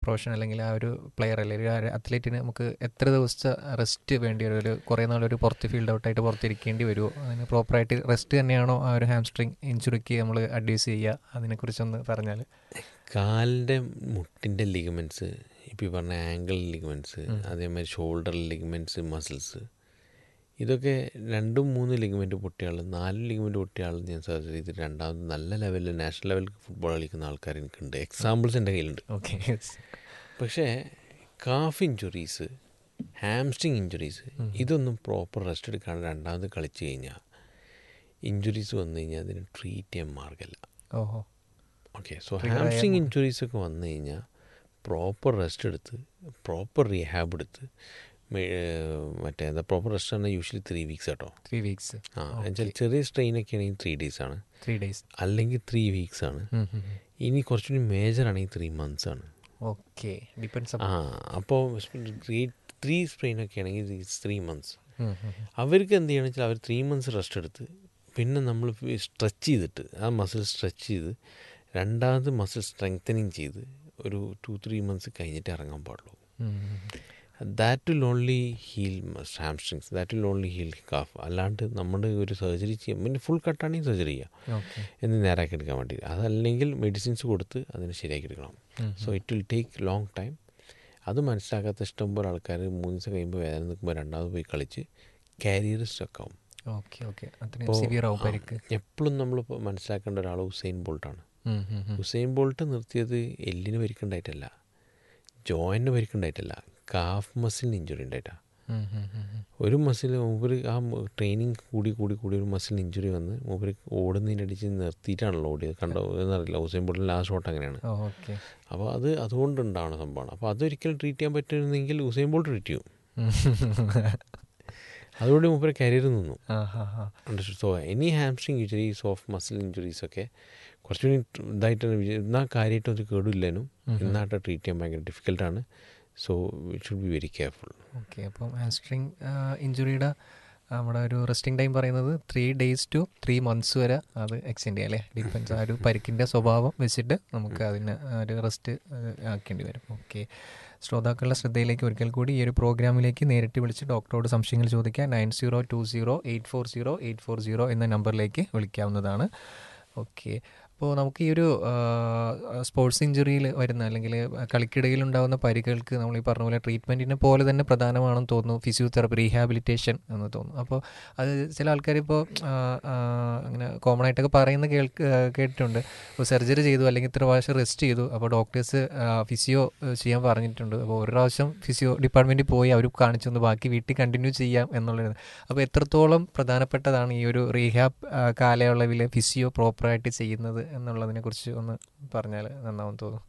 Profession അല്ലെങ്കിൽ ആ ഒരു പ്ലെയർ അല്ലെങ്കിൽ ആ ഒരു അത്ലറ്റിന് നമുക്ക് എത്ര ദിവസത്തെ റെസ്റ്റ് വേണ്ടി വരും ഒരു കുറേ നാളൊരു പുറത്ത് ഫീൽഡ് ഔട്ടായിട്ട് പുറത്തിരിക്കേണ്ടി വരുമോ അതിന് പ്രോപ്പറായിട്ട് റെസ്റ്റ് തന്നെയാണോ ആ ഒരു ഹാംസ്ട്രിങ് ഇഞ്ചുറിക്ക് നമ്മൾ അഡ്വൈസ് ചെയ്യുക അതിനെക്കുറിച്ചൊന്ന് പറഞ്ഞാൽ കാലിൻ്റെ മുട്ടിൻ്റെ ലിഗമെൻറ്റ്സ് ഇപ്പോൾ ഈ പറഞ്ഞ ആംഗിൾ ലിഗമെൻറ്റ്സ് അതേമാതിരി ഷോൾഡർ ലിഗമെൻറ്റ്സ് മസിൽസ് ഇതൊക്കെ രണ്ടും മൂന്ന് ലിഗമെൻറ്റ് പൊട്ടിയ ആൾ നാല് ലിഗമെൻറ്റ് പൊട്ടിയ ആൾ ഞാൻ സർജറി ചെയ്തിട്ട് രണ്ടാമത് നല്ല ലെവലിൽ നാഷണൽ ലെവലിൽ ഫുട്ബോൾ കളിക്കുന്ന ആൾക്കാർ എനിക്കുണ്ട് എക്സാമ്പിൾസ് എൻ്റെ കയ്യിലുണ്ട് ഓക്കെ പക്ഷേ കാഫ് ഇഞ്ചുറീസ് ഹാംസ്ട്രിങ് ഇഞ്ചുറീസ് ഇതൊന്നും പ്രോപ്പർ റെസ്റ്റ് എടുക്കാണ്ട് രണ്ടാമത് കളിച്ച് കഴിഞ്ഞാൽ ഇഞ്ചുറീസ് വന്നു കഴിഞ്ഞാൽ അതിന് ട്രീറ്റ് ചെയ്യാൻ മാർഗമല്ല ഓഹോ ഓക്കെ സോ ഹാംസ്ട്രിങ് ഇഞ്ചുറീസ് ഒക്കെ വന്നു കഴിഞ്ഞാൽ പ്രോപ്പർ റെസ്റ്റ് എടുത്ത് പ്രോപ്പർ റീഹാബ് എടുത്ത് മേ- മറ്റേ എന്താ പ്രോപ്പർ റെസ്റ്റ് പറഞ്ഞാൽ യൂഷ്വലി ത്രീ വീക്സ് കേട്ടോ ത്രീ വീക്സ് ആ എന്നുവെച്ചാൽ ചെറിയ സ്ട്രെയിൻ ഒക്കെ ആണെങ്കിൽ ത്രീ ഡേയ്സ് ആണ് ത്രീ ഡേയ്സ് അല്ലെങ്കിൽ ത്രീ വീക്സ് ആണ് ഇനി കുറച്ചുകൂടി മേജർ ആണെങ്കിൽ ത്രീ മന്ത്സ് ആണ് ഓക്കെ ഡിപ്പെൻസ് ആ അപ്പോൾ ത്രീ ത്രീ സ്ട്രെയിൻ ഒക്കെ ആണെങ്കിൽ ത്രീ മന്ത്സ് അവർക്ക് എന്ത് ചെയ്യണമെന്ന് വെച്ചാൽ അവർ ത്രീ മന്ത്സ് റെസ്റ്റ് എടുത്ത് പിന്നെ നമ്മൾ സ്ട്രെച്ച് ചെയ്തിട്ട് ആ മസിൽ സ്ട്രെച്ച് ചെയ്ത് രണ്ടാമത് മസിൽ സ്ട്രെങ്തനിങ് ചെയ്ത് ഒരു ടു ത്രീ മന്ത്സ് കഴിഞ്ഞിട്ട് ഇറങ്ങാൻ പാടുള്ളൂ that will only heal hamstrings that will only heal calf അല്ലാണ്ട് നമ്മുടെ ഒരു സർജറി ചെയ്യാം പിന്നെ ഫുൾ കട്ടാണെങ്കിൽ സർജറി ചെയ്യാം ഓക്കെ എന്ന് നേരാക്കി എടുക്കാൻ വേണ്ടി അതല്ലെങ്കിൽ മെഡിസിൻസ് കൊടുത്ത് അതിനെ ശരിയാക്കി എടുക്കണം so it will take long time അത് മനസ്സിലാക്കാത്ത ഇഷ്ടംപോലെ ആൾക്കാർ മൂന്ന് ദിവസം കഴിയുമ്പോൾ വേദന നിൽക്കുമ്പോൾ രണ്ടാമത് പോയി കളിച്ച് കാരിയർ സ്റ്റക്ക് ആവും ഓക്കെ ഓക്കെ അത്രയും സിവിയർ ആവും പരിക്ക് എപ്പോഴും നമ്മൾ മനസ്സിലാക്കേണ്ട ഒരാൾ ഹുസൈൻ ബോൾട്ടാണ് ഉം, ഉം, ഉം. ഹുസൈൻ ബോൾട്ട് നിർത്തിയത് എല്ലിന് പരിക്കുണ്ടായിട്ടല്ല ജോയിന് പരിക്കുണ്ടായിട്ടല്ല കാഫ് മസിലിന് ഇഞ്ചുറി ഉണ്ടായിട്ടാണ് ഉം, ഉം, ഉം, ഉം. ഒരു മസിൽ മൂപ്പര് ആ ട്രെയിനിങ് കൂടി കൂടി കൂടി ഒരു മസിലിന് ഇഞ്ചുറി വന്ന് മൂപ്പര് ഓടുന്നതിനടിച്ച് നിർത്തിയിട്ടാണല്ലോ ഓടിയത് കണ്ടോ എന്നറിയില്ല ഹുസൈൻ ബോൾട്ടിൻ്റെ ലാസ്റ്റ് ഷോട്ട് അങ്ങനെയാണ് ഓ, ഓക്കെ അപ്പോൾ അത് അതുകൊണ്ടുണ്ടാവുന്ന സംഭവമാണ് അപ്പോൾ അതൊരിക്കലും ട്രീറ്റ് ചെയ്യാൻ പറ്റുന്നെങ്കിൽ ഹുസൈൻ ബോൾട്ട് ട്രീറ്റ് ചെയ്യും അതുകൊണ്ട് മൂപ്പര് കരിയർ നിന്നു ആ ഹാ ഹാ understood so any hamstring injuries of muscle injuries ഒക്കെ കുറച്ചുകൂടി ഇതായിട്ടാണ് വിചാ- എന്നാൽ കാര്യമായിട്ട് ഒരു കേടില്ലേനും എന്നായിട്ട് ട്രീറ്റ് ചെയ്യാൻ ഭയങ്കര ഡിഫിക്കൽട്ടാണ് so it should be very careful okay അപ്പം ഹാംസ്ട്രിങ് ഇഞ്ചുറിയുടെ നമ്മുടെ ഒരു റെസ്റ്റിംഗ് ടൈം പറയുന്നത് three days to three months വരെ അത് എക്സ്റ്റെൻഡ് ചെയ്യാം അല്ലേ ഡിപ്പെൻസ് ആ ഒരു പരിക്കിൻ്റെ സ്വഭാവം വെച്ചിട്ട് നമുക്ക് അതിന് ഒരു റെസ്റ്റ് ആക്കേണ്ടി വരും ഓക്കെ ശ്രോതാക്കളുടെ ശ്രദ്ധയിലേക്ക് ഒരിക്കൽ കൂടി ഈ ഒരു പ്രോഗ്രാമിലേക്ക് നേരിട്ട് വിളിച്ച് ഡോക്ടറോട് സംശയങ്ങൾ ചോദിക്കാൻ nine zero two zero eight four zero eight four zero എന്ന നമ്പറിലേക്ക് വിളിക്കാവുന്നതാണ് ഓക്കെ അപ്പോൾ നമുക്ക് ഈ ഒരു സ്പോർട്സ് ഇഞ്ചുറിയിൽ വരുന്ന അല്ലെങ്കിൽ കളിക്കിടയിൽ ഉണ്ടാകുന്ന പരിക്കുകൾക്ക് നമ്മൾ ഈ പറഞ്ഞ പോലെ ട്രീറ്റ്മെൻറ്റിനെ പോലെ തന്നെ പ്രധാനമാണെന്ന് തോന്നുന്നു ഫിസിയോതെറാപ്പി റീഹാബിലിറ്റേഷൻ എന്ന് തോന്നുന്നു അപ്പോൾ അത് ചില ആൾക്കാർ ഇപ്പോൾ അങ്ങനെ കോമൺ ആയിട്ടൊക്കെ പറയുന്ന കേൾക്ക് കേട്ടിട്ടുണ്ട് ഇപ്പോൾ സർജറി ചെയ്തു അല്ലെങ്കിൽ ഇത്ര പ്രാവശ്യം റെസ്റ്റ് ചെയ്തു അപ്പോൾ ഡോക്ടേഴ്സ് ഫിസിയോ ചെയ്യാൻ പറഞ്ഞിട്ടുണ്ട് അപ്പോൾ ഒരു പ്രാവശ്യം ഫിസിയോ ഡിപ്പാർട്ട്മെൻറ്റിൽ പോയി അവർ കാണിച്ചു തന്നു ബാക്കി വീട്ടിൽ കണ്ടിന്യൂ ചെയ്യാം എന്നുള്ളത് അപ്പോൾ എത്രത്തോളം പ്രധാനപ്പെട്ടതാണ് ഈ ഒരു റീഹാബ് കാലയളവിൽ ഫിസിയോ പ്രോപ്പറായിട്ട് ചെയ്യുന്നത് എന്നുള്ളതിനെ കുറിച്ച് ഒന്ന് പറഞ്ഞാൽ നന്നാവും തോന്നുന്നു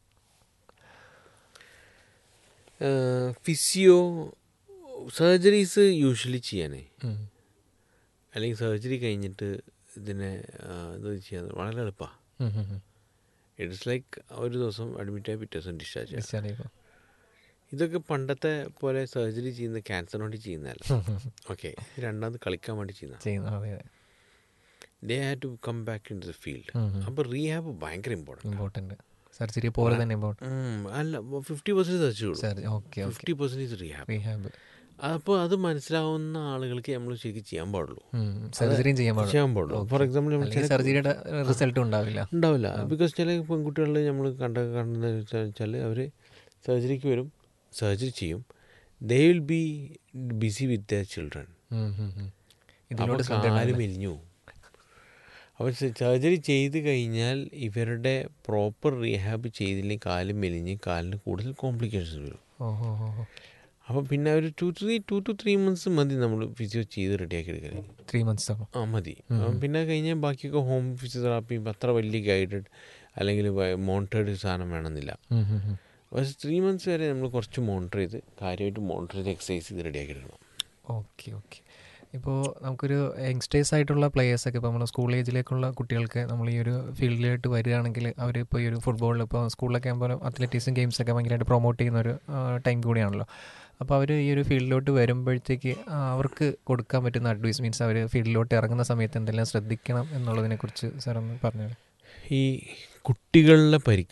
ഫിസിയോ സർജറീസ് യൂഷ്വലി ചെയ്യാനേ അല്ലെങ്കിൽ സർജറി കഴിഞ്ഞിട്ട് ഇതിനെ ആ, ഇത് ചെയ്യാൻ വളരെ എളുപ്പമാണ് ഇറ്റ്സ് ലൈക്ക് ഒരു ദിവസം അഡ്മിറ്റായി പിറ്റേ ദിവസം ഡിസ്ചാർജ് ചെയ്യാം ഡിസ്ചാർജ് ചെയ്യുമ്പോൾ ഇതൊക്കെ പണ്ടത്തെ പോലെ സർജറി ചെയ്യുന്ന ക്യാൻസറിന് വേണ്ടി ചെയ്യുന്നതല്ല ഓക്കെ രണ്ടാമത് കളിക്കാൻ വേണ്ടി ചെയ്യുന്ന ചെയ്യുന്നു അതെ അതെ they have to come back in the field ഉം, ഉം. അപ്പോൾ റീഹാബ് ഭയങ്കര ഇമ്പോർട്ടൻറ്റ് ഇമ്പോർട്ടൻ്റ് സർജറി പോലെ തന്നെ ഇമ്പോർട്ടൻ്റ് അല്ല ഫിഫ്റ്റി പെർസെൻറ്റ് സർജറി ഉള്ളൂ surgery okay okay fifty percentage rehab rehab അപ്പോൾ അത് മനസ്സിലാവുന്ന ആളുകൾക്ക് നമ്മൾ ശരിക്കും ചെയ്യാൻ പാടുള്ളൂ സർജറിയും ചെയ്യാൻ പാടില്ല ചെയ്യാൻ പാടുള്ളൂ ഫോർ എക്സാമ്പിൾ നമ്മൾ ചില സർജറിയുടെ റിസൾട്ട് ഉണ്ടാവില്ല ഉണ്ടാവില്ല ബിക്കോസ് ചില പെൺകുട്ടികളിൽ നമ്മൾ കണ്ട കണ്ടെന്ന് വെച്ചാൽ അവർ സർജറിക്ക് വരും സർജറി ചെയ്യും they will be busy with the children ഉം, ഉം, ഉം. അപ്പോൾ ഇതിനോട് ശ്രദ്ധ കാല് ഉണ്ടാവില്ല. മെലിഞ്ഞു അപ്പോൾ സർജറി ചെയ്ത് കഴിഞ്ഞാൽ ഇവരുടെ പ്രോപ്പർ റീഹാബ് ചെയ്തില്ലെങ്കിൽ കാല് മെലിഞ്ഞ് കാലിന് കൂടുതൽ കോംപ്ലിക്കേഷൻസ് വരും ഓ ഓ ഓ, ഓ അപ്പോൾ പിന്നെ ഒരു two three two two three months മതി നമ്മൾ ഫിസിയോ ചെയ്ത് റെഡിയാക്കി എടുക്കാൻ ത്രീ മന്ത്സ് ആകും ആ മതി അപ്പം പിന്നെ കഴിഞ്ഞാൽ ബാക്കിയൊക്കെ ഹോം ഫിസിയോതെറാപ്പി അത്ര വലിയ ഗൈഡഡ് അല്ലെങ്കിൽ മോണിറ്റേഡ് സാധനം വേണമെന്നില്ല പക്ഷേ ത്രീ മന്ത്സ് വരെ നമ്മൾ കുറച്ച് മോണിറ്റർ ചെയ്ത് കാര്യമായിട്ട് മോണിറ്റർ ചെയ്ത് എക്സസൈസ് ചെയ്ത് റെഡിയാക്കി എടുക്കണം ഓക്കെ ഓക്കെ ഇപ്പോൾ നമുക്കൊരു യങ്സ്റ്റേഴ്സ് ആയിട്ടുള്ള പ്ലേയേഴ്സൊക്കെ ഇപ്പോൾ നമ്മൾ സ്കൂൾ ഏജിലേക്കുള്ള കുട്ടികൾക്ക് നമ്മൾ ഈ ഒരു ഫീൽഡിലോട്ട് വരികയാണെങ്കിൽ അവർ ഇപ്പോൾ ഈ ഒരു ഫുട്ബോളിൽ ഇപ്പോൾ സ്കൂളിലൊക്കെ ആകുമ്പോൾ അത്ലറ്റിക്സും ഗെയിംസൊക്കെ ഭയങ്കരമായിട്ട് പ്രൊമോട്ട് ചെയ്യുന്ന ഒരു ടൈം കൂടിയാണല്ലോ അപ്പോൾ അവർ ഈ ഒരു ഫീൽഡിലോട്ട് വരുമ്പോഴത്തേക്ക് ആ, അവർക്ക് കൊടുക്കാൻ പറ്റുന്ന അഡ്വൈസ് മീൻസ് അവർ ഫീൽഡിലോട്ട് ഇറങ്ങുന്ന സമയത്ത് എന്തെല്ലാം ശ്രദ്ധിക്കണം എന്നുള്ളതിനെക്കുറിച്ച് സാർ ഒന്ന് പറഞ്ഞു ഈ കുട്ടികളുടെ പരിക്ക്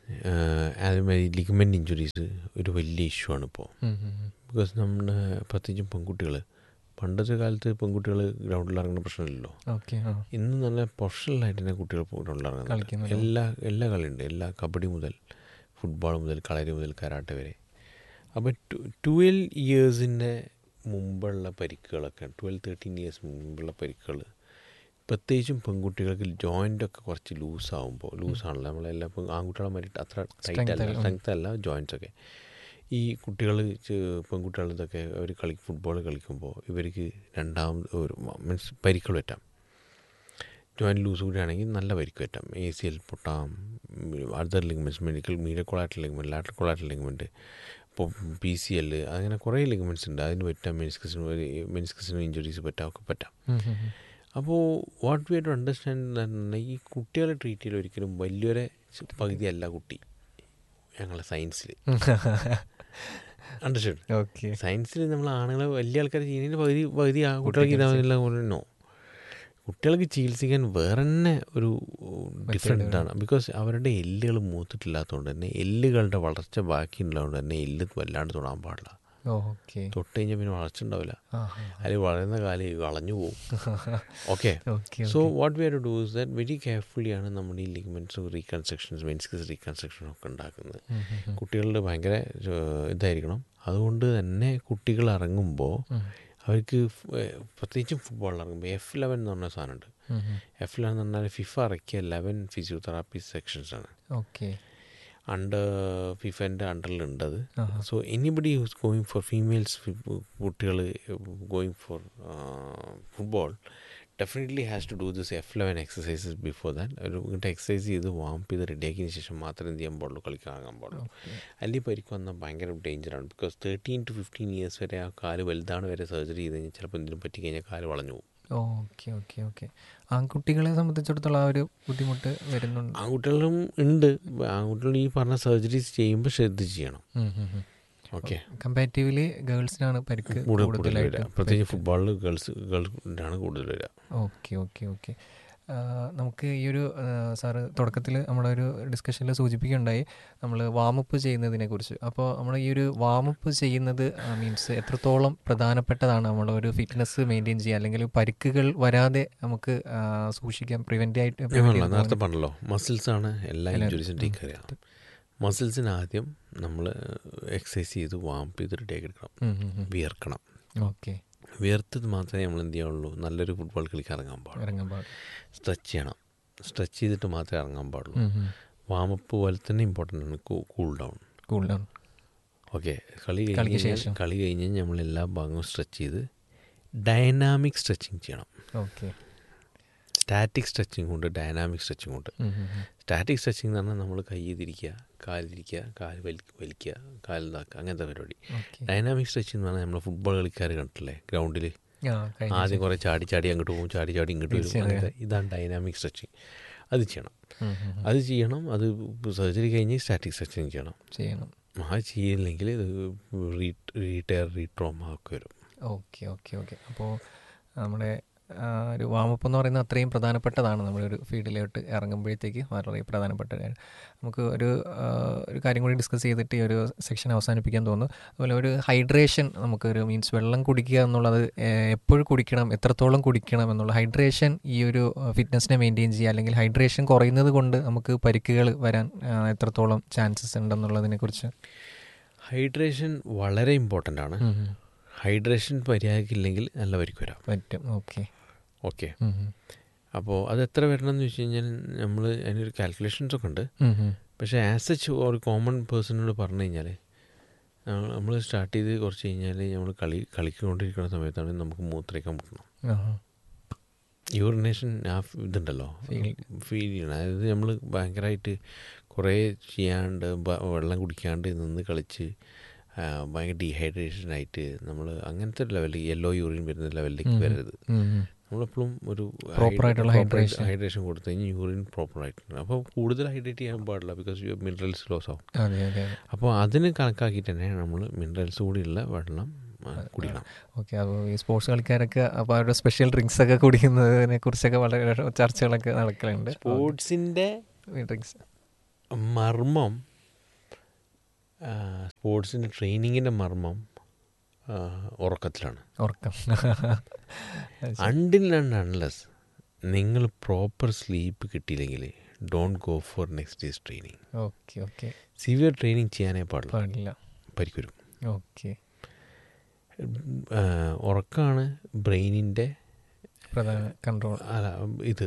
അതേമാതിരി ലിഗമെൻറ്റ് ഇഞ്ചുറീസ് ഒരു വലിയ ഇഷ്യൂ ആണ് ഇപ്പോൾ ഉം, ഉം, ഉം. ബിക്കോസ് നമ്മുടെ പ്രത്യേകിച്ചും പെൺകുട്ടികൾ പണ്ടത്തെ കാലത്ത് പെൺകുട്ടികൾ ഗ്രൗണ്ടിൽ ഇറങ്ങുന്ന പ്രശ്നമില്ലല്ലോ ഓക്കെ ആ ഇന്ന് നല്ല പ്രൊഫഷണലായിട്ട് തന്നെ കുട്ടികൾ ഗ്രൗണ്ടിൽ ഇറങ്ങുന്നുണ്ട് കളിക്കുന്നുണ്ട്. എല്ലാ എല്ലാ കളിയുണ്ട് എല്ലാ കബഡി മുതൽ ഫുട്ബോൾ മുതൽ കളരി മുതൽ കരാട്ടെ വരെ അപ്പോൾ ട്വൽവ് ഇയേഴ്സിൻ്റെ മുമ്പുള്ള പരിക്കുകളൊക്കെ ട്വൽവ് തേർട്ടീൻ ഇയേഴ്സ് മുമ്പുള്ള പരിക്കുകൾ പ്രത്യേകിച്ചും പെൺകുട്ടികൾക്ക് ജോയിൻ്റൊക്കെ കുറച്ച് ലൂസാകുമ്പോൾ ലൂസാണല്ലോ നമ്മളെല്ലാം ഇപ്പം ആൺകുട്ടികളെ മാറിയിട്ട് അത്ര ടൈറ്റ് Strength അല്ല അല്ല. സ്ട്രെങ്ത് അല്ല ജോയിൻസ് ഒക്കെ ഈ കുട്ടികൾ പെൺകുട്ടികൾ ഇതൊക്കെ അവർ കളി ഫുട്ബോൾ കളിക്കുമ്പോൾ ഇവർക്ക് രണ്ടാമത് ഒരു മീൻസ് പരിക്കൾ പറ്റാം ജോയിൻറ്റ് ലൂസ് കൂടിയാണെങ്കിൽ നല്ല പരിക്ക് പറ്റാം എ സി എൽ പൊട്ടാം other ligaments medical medial collateral ligament lateral collateral ligament ഇപ്പോൾ പി സി എൽ അങ്ങനെ കുറേ ലിഗ്മെൻറ്റ്സ് ഉണ്ട് അതിന് പറ്റാം മെനിസ്കസിന് മെനിസ്കസിന് ഇഞ്ചുറീസ് പറ്റാം ഒക്കെ പറ്റാം ഉം, ഉം, ഉം. അപ്പോൾ വാട്ട് വി ടു അണ്ടർസ്റ്റാൻഡ് ഈ കുട്ടികളെ ട്രീറ്റ് ചെയ്യൽ ഒരിക്കലും വലിയൊരു പകുതിയല്ല കുട്ടി ഞങ്ങളെ സയൻസിൽ അണ്ടർസ്റ്റാൻഡ് ഓക്കെ സയൻസിൽ നമ്മൾ ആണുങ്ങളെ വലിയ ആൾക്കാർ ചെയ്യുന്നതിന് പകുതി പകുതി ആ കുട്ടികൾക്ക് ഇതാവില്ല നോ കുട്ടികൾക്ക് ചികിത്സിക്കാൻ വേറെ തന്നെ ഒരു ഡിഫറെൻ്റ് ആണ് ബിക്കോസ് അവരുടെ എല്ലുകൾ മൂത്തിട്ടില്ലാത്തതുകൊണ്ട് തന്നെ എല്ലുകളുടെ വളർച്ച ബാക്കി ഉള്ളതുകൊണ്ട് തന്നെ എല്ല് വല്ലാണ്ട് തൊടാൻ പാടില്ല ഓക്കെ തൊട്ട് കഴിഞ്ഞാൽ പിന്നെ വളർച്ച ഉണ്ടാവില്ല ആ അതിൽ വളരുന്ന കാലം വളഞ്ഞു പോകും okay okay so what we are to do is that very carefully ആണ് നമ്മുടെ ഈ ലിഗ്മെൻറ്റ്സ് റീകൺസ്ട്രക്ഷൻസ് മെൻസ്കസ് റീകൺസ്ട്രക്ഷൻ ഒക്കെ ഉണ്ടാക്കുന്നത് കുട്ടികളുടെ ഭയങ്കര ഏഹ്, ഇതായിരിക്കണം അതുകൊണ്ട് തന്നെ കുട്ടികൾ ഇറങ്ങുമ്പോൾ അവർക്ക് ഫ്- ഏഹ്, പ്രത്യേകിച്ചും ഫുട്ബോളിൽ ഇറങ്ങുമ്പോൾ എഫ് ലെവൻ എന്ന് പറഞ്ഞ സാധനമുണ്ട് എഫ് ലെവൻ എന്ന് പറഞ്ഞാൽ ഫിഫ ഇറക്കിയ ലെവൻ ഫിസിയോതെറാപ്പി സെക്ഷൻസ് ആണ് ഓക്കെ അണ്ടർ ഫിഫൻ്റെ അണ്ടറിലുണ്ട് അത് ആഹാ. So anybody who's going for females കുട്ടികൾ going for football definitely has to do this F eleven exercises before that ഒരു ഇങ്ങോട്ട് എക്സസൈസ് ചെയ്ത് വാംപ് ചെയ്ത് റെഡിയാക്കിയതിന് ശേഷം മാത്രമേ എന്ത് ചെയ്യാൻ പാടുള്ളൂ കളിക്കാൻ ഇറങ്ങാൻ പാടുള്ളൂ അല്ലെങ്കിൽ പരിക്ക് വന്നാൽ ഭയങ്കര ഡേഞ്ചറാണ് because thirteen to fifteen years വരെ ആ കാല് വലുതാണ് വരെ സർജറി ചെയ്ത് കഴിഞ്ഞാൽ ചിലപ്പോൾ എന്തിനും പറ്റി കഴിഞ്ഞാൽ കാല് വളഞ്ഞു പോകും ഓക്കെ ഓക്കെ ഓക്കെ ആൺകുട്ടികളെ സംബന്ധിച്ചിടത്തോളം ആ ഒരു ബുദ്ധിമുട്ട് വരുന്നുണ്ട് ആൺകുട്ടികളും ഉണ്ട് ആൺകുട്ടികൾ ഈ പറഞ്ഞ സർജറീസ് ചെയ്യുമ്പോൾ ശ്രദ്ധിച്ച് ചെയ്യണം ഓക്കെ കമ്പാരിറ്റീവ്ലി ഗേൾസിനാണ് പരിക്ക് കൂടുതൽ കൂടുതൽ വരിക കൂടുതലായിട്ട് പ്രത്യേകിച്ച് ഫുട്ബോളിൽ ഗേൾസ് ഗേൾസിനാണ് കൂടുതൽ വരിക ഓക്കെ ഓക്കെ ഓക്കെ നമുക്ക് ഈ ഒരു ആ, സാറ് തുടക്കത്തിൽ നമ്മുടെ ഒരു ഡിസ്കഷനിൽ സൂചിപ്പിക്കുകയുണ്ടായി നമ്മൾ വാമപ്പ് ചെയ്യുന്നതിനെ കുറിച്ച് അപ്പോൾ നമ്മൾ ഈ ഒരു വാമപ്പ് ചെയ്യുന്നത് മീൻസ് എത്രത്തോളം പ്രധാനപ്പെട്ടതാണ് നമ്മുടെ ഒരു ഫിറ്റ്നസ് മെയിൻറ്റെയിൻ ചെയ്യുക അല്ലെങ്കിൽ പരിക്കുകൾ വരാതെ നമുക്ക് ആ, സൂക്ഷിക്കാൻ പ്രിവെൻ്റ് ആയിട്ട് ഞാൻ prevent പറഞ്ഞല്ലോ ചെയ്ത് നേരത്തെ പോകാൻ- പറഞ്ഞല്ലോ മസിൽസ് ആണ് എല്ലാ എല്ലാ- ഇഞ്ചുറീസും ടേക്ക് അറിയാം മസിൽസിന് ആദ്യം നമ്മൾ എക്സസൈസ് ചെയ്ത് വാംപ് ചെയ്ത് റെഡിയാക്കി എടുക്കണം ഉം, ഉം, ഉം. വിയർക്കണം ഓക്കെ വിയർത്തത് മാത്രമേ നമ്മൾ എന്ത് ചെയ്യുള്ളൂ നല്ലൊരു ഫുട്ബോൾ കളിക്കാൻ ഇറങ്ങാൻ പാടുള്ളൂ ഇറങ്ങാൻ പാടും സ്ട്രെച്ച് ചെയ്യണം സ്ട്രെച്ച് ചെയ്തിട്ട് മാത്രമേ ഇറങ്ങാൻ പാടുള്ളൂ ഉം, ഉം. വാമപ്പ് പോലെ തന്നെ ഇമ്പോർട്ടൻ്റ് ആണ് cool down cool down okay കളി കളിക്ക് കഴിഞ്ഞ് ശേഷം. കഴിഞ്ഞാൽ കളി കഴിഞ്ഞ് കഴിഞ്ഞാൽ നമ്മൾ എല്ലാ ഭാഗവും സ്ട്രെച്ച് ചെയ്ത് ഡൈനാമിക് സ്ട്രെച്ചിങ് ചെയ്യണം ഓക്കെ സ്റ്റാറ്റിക് സ്ട്രെച്ചിങ് ഉണ്ട് ഡൈനാമിക് സ്ട്രെച്ചിങ് ഉണ്ട് ഉം, ഉം, ഉം. സ്റ്റാറ്റിക് സ്ട്രെച്ചിങ് എന്ന് പറഞ്ഞാൽ നമ്മൾ കൈ തിരിക്കുക കാലിരിക്കുക കാല് വലി വലിക്കുക കാലിതാക്കുക അങ്ങനത്തെ പരിപാടി ഓക്കെ ഡൈനാമിക് സ്ട്രെച്ചിങ് എന്ന് പറഞ്ഞാൽ നമ്മൾ ഫുട്ബോൾ കളിക്കാർ കണ്ടിട്ടില്ലേ ഗ്രൗണ്ടിൽ ആ കഴിഞ്ഞ ആദ്യം കുറേ ചാടി ചാടി അങ്ങോട്ട് പോകും ചാടി ചാടി ഇങ്ങോട്ട് വരും തീർച്ചയായും. അങ്ങനത്തെ ഇതാണ് ഡൈനാമിക് സ്ട്രെച്ചിങ് അത് ചെയ്യണം ഉം, ഉം, ഉം. അത് ചെയ്യണം അത് സർജറി കഴിഞ്ഞ് സ്റ്റാറ്റിക് സ്ട്രെച്ചിങ് ചെയ്യണം ചെയ്യണം ആ ചെയ്യില്ലെങ്കിൽ ഇത് റീ റീടയർ റീട്രോമ ഒക്കെ വരും ഓക്കെ ഓക്കെ ഓക്കെ അപ്പോൾ നമ്മുടെ ആ, ഒരു വാമപ്പ് എന്ന് പറയുന്നത് അത്രയും പ്രധാനപ്പെട്ടതാണ് നമ്മളൊരു ഫീൽഡിലോട്ട് ഇറങ്ങുമ്പോഴത്തേക്ക് വളരെ പ്രധാനപ്പെട്ടതാണ് നമുക്ക് ഒരു ആ, ഒരു കാര്യം കൂടി ഡിസ്കസ് ചെയ്തിട്ട് ഈ ഒരു സെക്ഷൻ അവസാനിപ്പിക്കാൻ തോന്നുന്നു അതുപോലെ ഒരു ഹൈഡ്രേഷൻ നമുക്ക് ഒരു മീൻസ് വെള്ളം കുടിക്കുക എന്നുള്ളത് എപ്പോഴും കുടിക്കണം എത്രത്തോളം കുടിക്കണം എന്നുള്ള ഹൈഡ്രേഷൻ ഈ ഒരു ഫിറ്റ്നസ്സിനെ മെയിൻറ്റെയിൻ ചെയ്യുക അല്ലെങ്കിൽ ഹൈഡ്രേഷൻ കുറയുന്നത് കൊണ്ട് നമുക്ക് പരിക്കുകൾ വരാൻ ആ, എത്രത്തോളം ചാൻസസ് ഉണ്ടെന്നുള്ളതിനെ കുറിച്ച് ഹൈഡ്രേഷൻ വളരെ ഇമ്പോർട്ടൻ്റ് ആണ് ഹൈഡ്രേഷൻ മര്യാദക്കില്ലെങ്കിൽ നല്ല പരിക്ക് വരാം പറ്റും ഓക്കെ ഓക്കെ അപ്പോൾ അത് എത്ര വരണം എന്ന് വെച്ച് കഴിഞ്ഞാൽ നമ്മൾ അതിനൊരു കാൽക്കുലേഷൻസ് ഒക്കെ ഉണ്ട് പക്ഷേ ആസ് എച്ച് ഒരു കോമൺ പേഴ്സണോട് പറഞ്ഞു കഴിഞ്ഞാൽ നമ്മൾ സ്റ്റാർട്ട് ചെയ്ത് കുറച്ച് കഴിഞ്ഞാൽ നമ്മൾ കളി കളിക്കൊണ്ടിരിക്കുന്ന സമയത്താണ് നമുക്ക് മൂത്രയ്ക്കാൻ മുട്ടണം യൂറിനേഷൻ ആ ഫ് ഇതുണ്ടല്ലോ Feel. ഫീൽ ചെയ്യണം അതായത് നമ്മൾ ഭയങ്കരമായിട്ട് കുറേ ചെയ്യാണ്ട് ബ- വെള്ളം കുടിക്കാണ്ട് നിന്ന് കളിച്ച് ആ, ഭയങ്കര ഡീഹൈഡ്രേഷൻ ആയിട്ട് നമ്മൾ അങ്ങനത്തെ ലെവലിൽ യെല്ലോ യൂറിൻ വരുന്ന ലെവലിലേക്ക് വരരുത് നമ്മളെപ്പോഴും ഒരു Proper ആയിട്ടുള്ള hydration. ഹൈഡ്രേഷൻ കൊടുത്തു കഴിഞ്ഞാൽ യൂറിൻ പ്രോപ്പർ ആയിട്ടുണ്ട് അപ്പോൾ കൂടുതൽ ഹൈഡ്രേറ്റ് ചെയ്യാൻ പാടില്ല ബിക്കോസ് യു മിനറൽസ് ലോസ് ആവും അതെ അതെ അതെ അപ്പോൾ അതിന് കണക്കാക്കിയിട്ട് തന്നെ നമ്മൾ മിനറൽസ് കൂടിയുള്ള വെള്ളം ആ, കുടിക്കണം ഓക്കെ അപ്പോൾ ഈ സ്പോർട്സ് കളിക്കാരൊക്കെ അപ്പോൾ അവരുടെ സ്പെഷ്യൽ ഡ്രിങ്ക്സ് ഒക്കെ കുടിക്കുന്നതിനെ കുറിച്ചൊക്കെ വളരെ ചർച്ചകളൊക്കെ നടക്കലുണ്ട് സ്പോർട്സിൻ്റെ ഡ്രിങ്ക്സ് മർമ്മം സ്പോർട്സിൻ്റെ ട്രെയിനിങ്ങിൻ്റെ മർമ്മം ആ, ഉറക്കത്തിലാണ് ഉറക്കം അണ്ടിൽ ആൻഡ് അൺലെസ് നിങ്ങൾ പ്രോപ്പർ സ്ലീപ്പ് കിട്ടിയില്ലെങ്കിൽ don't go for next day's training okay okay severe training ചെയ്യാനേ പാടില്ല പാടില്ല പരിക്കുരും ഓക്കെ ഉറക്കമാണ് ബ്രെയിനിൻ്റെ പ്രധാന കൺട്രോൾ അല്ല ഇത്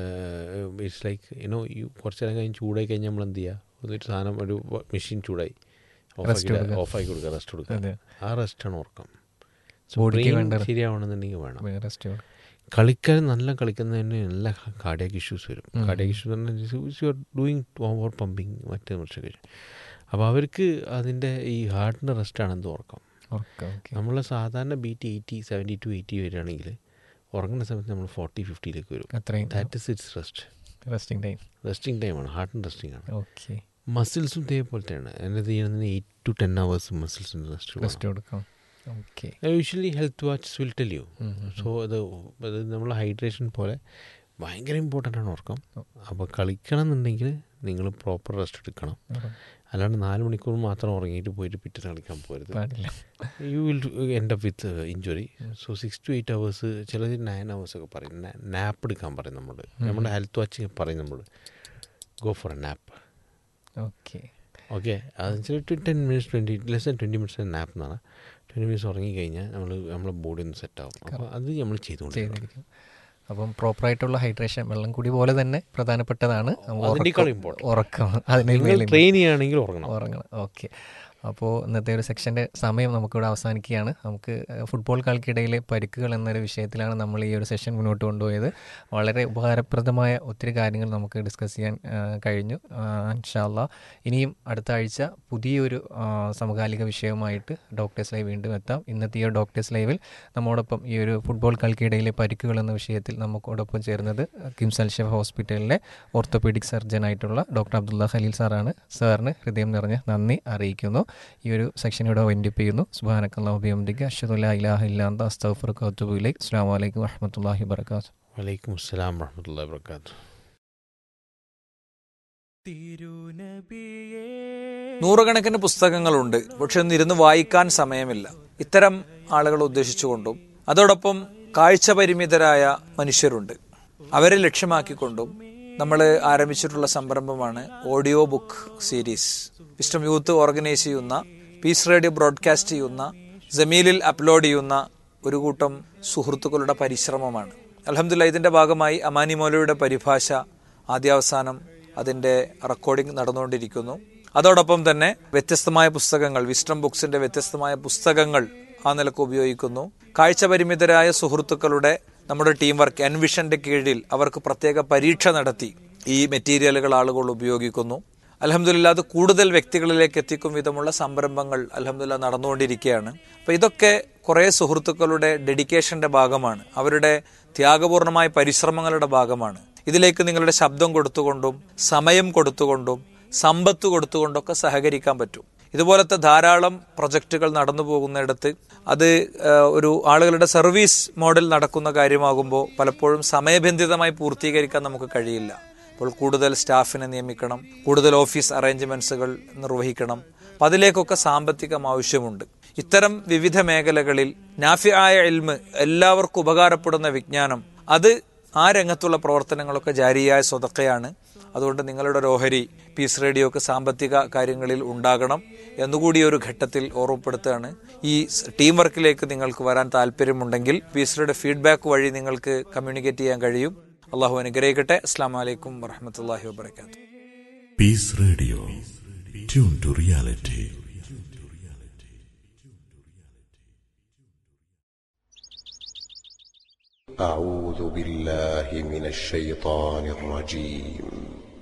ഇറ്റ്സ് ലൈക്ക് യുനോ ഈ കുറച്ച് നേരം കഴിഞ്ഞ് ചൂടായി കഴിഞ്ഞാൽ നമ്മൾ എന്ത് ചെയ്യുക ഒരു സാധനം ഒരു മെഷീൻ ചൂടായി Rest കൊടുക്കുക. ഓഫാക്കി കൊടുക്കുക റെസ്റ്റ് കൊടുക്കുക അതെ ആ റെസ്റ്റാണ് ഉറക്കം ബോഡിക്ക് Brain വേണ്ട ശരിയാവണമെന്നുണ്ടെങ്കിൽ വേണം റെസ്റ്റ് കളിക്കാൻ നല്ല കളിക്കുന്നതിന് നല്ല കാർഡിയാക്ക് ഇഷ്യൂസ് വരും ഉം. Cardiac issues you are doing over pumping മറ്റേ മറിച്ചൊക്കെ അപ്പോൾ അവർക്ക് അതിൻ്റെ ഈ ഹാർട്ടിൻ്റെ റെസ്റ്റാണ് എന്ത് ഉറക്കം ഉറക്കം ഓക്കെ നമ്മൾ സാധാരണ beat eighty seventy to eighty വരികയാണെങ്കിൽ ഉറങ്ങുന്ന സമയത്ത് നമ്മൾ ഫോർട്ടി ഫിഫ്റ്റിയിലേക്ക് വരും അത്രയും that is it's rest resting time resting ടൈമാണ് ഹാർട്ടിൻ്റെ റെസ്റ്റിംഗ് ആണ് ഓക്കെ മസിൽസും ഇതേപോലെ തന്നെയാണ് എന്നത് ചെയ്യണമെന്ന് എയ്റ്റ് ടു ടെൻ അവേഴ്സ് മസിൽസിൻ്റെ റെസ്റ്റ് റെസ്റ്റ് കൊടുക്കാം okay usually health watch will tell you so അത് അത് നമ്മൾ ഹൈഡ്രേഷൻ പോലെ ഭയങ്കര ഇമ്പോർട്ടൻ്റ് ആണ് ഉറക്കം അപ്പോൾ കളിക്കണം എന്നുണ്ടെങ്കിൽ നിങ്ങൾ പ്രോപ്പർ റെസ്റ്റ് എടുക്കണം അല്ലാണ്ട് നാല് മണിക്കൂർ മാത്രം ഉറങ്ങിയിട്ട് പോയിട്ട് പിറ്റേന്ന് കളിക്കാൻ പോരുത് പാടില്ല you will end up with injury so six to eight hours ചിലത് നയൻ അവേഴ്സ് ഒക്കെ പറയും നാപ്പ് എടുക്കാൻ പറയും നമ്മൾ നമ്മുടെ ഹെൽത്ത് വാച്ച് പറയും നമ്മൾ go for a nap okay okay അതെന്നുവെച്ചാൽ ten minutes twenty less than twenty minutes nap എന്നാണ് ട്വൻറ്റി മിനിറ്റ്സ് ഉറങ്ങിക്കഴിഞ്ഞാൽ നമ്മൾ നമ്മളെ ബോഡി ഒന്ന് സെറ്റ് ആവും അപ്പോൾ അത് നമ്മൾ ചെയ്തുകൊണ്ടിരിക്കണം ചെയ്തിരിക്കും അപ്പം പ്രോപ്പറായിട്ടുള്ള ഹൈഡ്രേഷൻ വെള്ളം കൂടി പോലെ തന്നെ പ്രധാനപ്പെട്ടതാണ് നമുക്ക് അതിനേക്കാൾ ഉറക്കം- important. ഉറക്കം അതിനെ നിങ്ങൾ മേലിൽ ട്രെയിൻ ചെയ്യുകയാണെങ്കിൽ ഉറങ്ങണം ഉറങ്ങണം ഓക്കെ അപ്പോൾ ഇന്നത്തെ ഒരു സെക്ഷൻ്റെ സമയം നമുക്കിവിടെ അവസാനിക്കുകയാണ് നമുക്ക് ഫുട്ബോൾ കളിക്കിടയിലെ പരിക്കുകൾ എന്നൊരു വിഷയത്തിലാണ് നമ്മൾ ഈ ഒരു സെഷൻ മുന്നോട്ട് കൊണ്ടുപോയത് വളരെ ഉപകാരപ്രദമായ ഒത്തിരി കാര്യങ്ങൾ നമുക്ക് ഡിസ്കസ് ചെയ്യാൻ ആ, കഴിഞ്ഞു ഇൻഷാല്ല ഇനിയും അടുത്ത ആഴ്ച പുതിയൊരു ആ, സമകാലിക വിഷയവുമായിട്ട് ഡോക്ടേഴ്സ് ലൈവ് വീണ്ടും എത്താം ഇന്നത്തെ ഈ ഒരു ഡോക്ടേഴ്സ് ലൈവിൽ നമ്മോടൊപ്പം ഈ ഒരു ഫുട്ബോൾ കളിക്കിടയിലെ പരിക്കുകൾ എന്ന വിഷയത്തിൽ നമുക്കോടൊപ്പം ചേർന്നത് കിംസ് അൽഷഫ് ഹോസ്പിറ്റലിലെ ഓർത്തോപീഡിക് സർജനായിട്ടുള്ള ഡോക്ടർ അബ്ദുള്ള ഖലീൽ സാറാണ് സാറിന് ഹൃദയം നിറഞ്ഞ നന്ദി അറിയിക്കുന്നു ഈ ഒരു സെക്ഷൻ ഇവിടെ വൈൻഡപ്പ് ചെയ്യുന്നു സുബാനക്കല്ലാഹുബിയംദിക്ക് അഷദുല്ലാ ഇലാഹ ഇല്ലാന്ത അസ്തഫർ കത്തുബുലേക്ക് അസ്സാം വലൈക്കും വറഹമത്തല്ലാഹി വർക്കാത്തു വലൈക്കും അസ്സലാം വറഹമത്തുള്ള വർക്കാത്തു നൂറുകണക്കിന് പുസ്തകങ്ങളുണ്ട് പക്ഷെ ഒന്നിരുന്ന് വായിക്കാൻ സമയമില്ല ഇത്തരം ആളുകളെ ഉദ്ദേശിച്ചുകൊണ്ടും അതോടൊപ്പം കാഴ്ച പരിമിതരായ മനുഷ്യരുണ്ട് അവരെ ലക്ഷ്യമാക്കിക്കൊണ്ടും നമ്മൾ ആരംഭിച്ചിട്ടുള്ള സംരംഭമാണ് audio book series wisdom youth organise ചെയ്യുന്ന പീസ് റേഡിയോ ബ്രോഡ്കാസ്റ്റ് ചെയ്യുന്ന ജമീലിൽ അപ്ലോഡ് ചെയ്യുന്ന ഒരു കൂട്ടം സുഹൃത്തുക്കളുടെ പരിശ്രമമാണ് അലഹമില്ല ഇതിന്റെ ഭാഗമായി അമാനി മൗലയുടെ പരിഭാഷ ആദ്യാവസാനം അതിന്റെ റെക്കോർഡിംഗ് നടന്നുകൊണ്ടിരിക്കുന്നു അതോടൊപ്പം തന്നെ വ്യത്യസ്തമായ പുസ്തകങ്ങൾ വിസ്റ്റം ബുക്സിന്റെ വ്യത്യസ്തമായ പുസ്തകങ്ങൾ ആ നിലക്ക് ഉപയോഗിക്കുന്നു കാഴ്ച പരിമിതരായ സുഹൃത്തുക്കളുടെ നമ്മുടെ ടീം വർക്ക് എൻവിഷന്റെ കീഴിൽ അവർക്ക് പ്രത്യേക പരീക്ഷ നടത്തി ഈ മെറ്റീരിയലുകൾ ആളുകൾ ഉപയോഗിക്കുന്നു അലഹമില്ല അത് കൂടുതൽ വ്യക്തികളിലേക്ക് എത്തിക്കും വിധമുള്ള സംരംഭങ്ങൾ അലഹമില്ല നടന്നുകൊണ്ടിരിക്കുകയാണ് അപ്പൊ ഇതൊക്കെ കുറെ സുഹൃത്തുക്കളുടെ ഡെഡിക്കേഷന്റെ ഭാഗമാണ് അവരുടെ ത്യാഗപൂർണമായ പരിശ്രമങ്ങളുടെ ഭാഗമാണ് ഇതിലേക്ക് നിങ്ങളുടെ ശബ്ദം കൊടുത്തുകൊണ്ടും സമയം കൊടുത്തുകൊണ്ടും സമ്പത്ത് കൊടുത്തുകൊണ്ടൊക്കെ സഹകരിക്കാൻ പറ്റും ഇതുപോലത്തെ ധാരാളം പ്രൊജക്റ്റുകൾ നടന്നു പോകുന്നിടത്ത് അത് ഏഹ്, ഒരു ആളുകളുടെ സർവീസ് മോഡൽ നടക്കുന്ന കാര്യമാകുമ്പോൾ പലപ്പോഴും സമയബന്ധിതമായി പൂർത്തീകരിക്കാൻ നമുക്ക് കഴിയില്ല അപ്പോൾ കൂടുതൽ സ്റ്റാഫിനെ നിയമിക്കണം കൂടുതൽ ഓഫീസ് അറേഞ്ച്മെന്റ്സുകൾ നിർവഹിക്കണം അപ്പം അതിലേക്കൊക്കെ സാമ്പത്തികം ആവശ്യമുണ്ട് ഇത്തരം വിവിധ മേഖലകളിൽ നാഫിയായ എൽമ് എല്ലാവർക്കും ഉപകാരപ്പെടുന്ന വിജ്ഞാനം അത് ആ രംഗത്തുള്ള പ്രവർത്തനങ്ങളൊക്കെ ജാരിയായ സ്വതക്കയാണ് അതുകൊണ്ട് നിങ്ങളുടെ ഒരു ഓഹരി പീസ് റേഡിയോക്ക് സാമ്പത്തിക കാര്യങ്ങളിൽ ഉണ്ടാകണം എന്നുകൂടി ഒരു ഘട്ടത്തിൽ ഓർമ്മപ്പെടുത്തുകയാണ് ഈ സ് ടീം വർക്കിലേക്ക് നിങ്ങൾക്ക് വരാൻ താല്പര്യമുണ്ടെങ്കിൽ പീസ് റേഡിയോ ഫീഡ്ബാക്ക് വഴി നിങ്ങൾക്ക് കമ്മ്യൂണിക്കേറ്റ് ചെയ്യാൻ കഴിയും അള്ളാഹു അനുഗ്രഹിക്കട്ടെ അസ്സാം വലൈക്കും വറഹമത്തല്ലാഹി വാബർക്കാത്തു Peace Radio. Tune to reality. أعوذ بالله من الشيطان الرجيم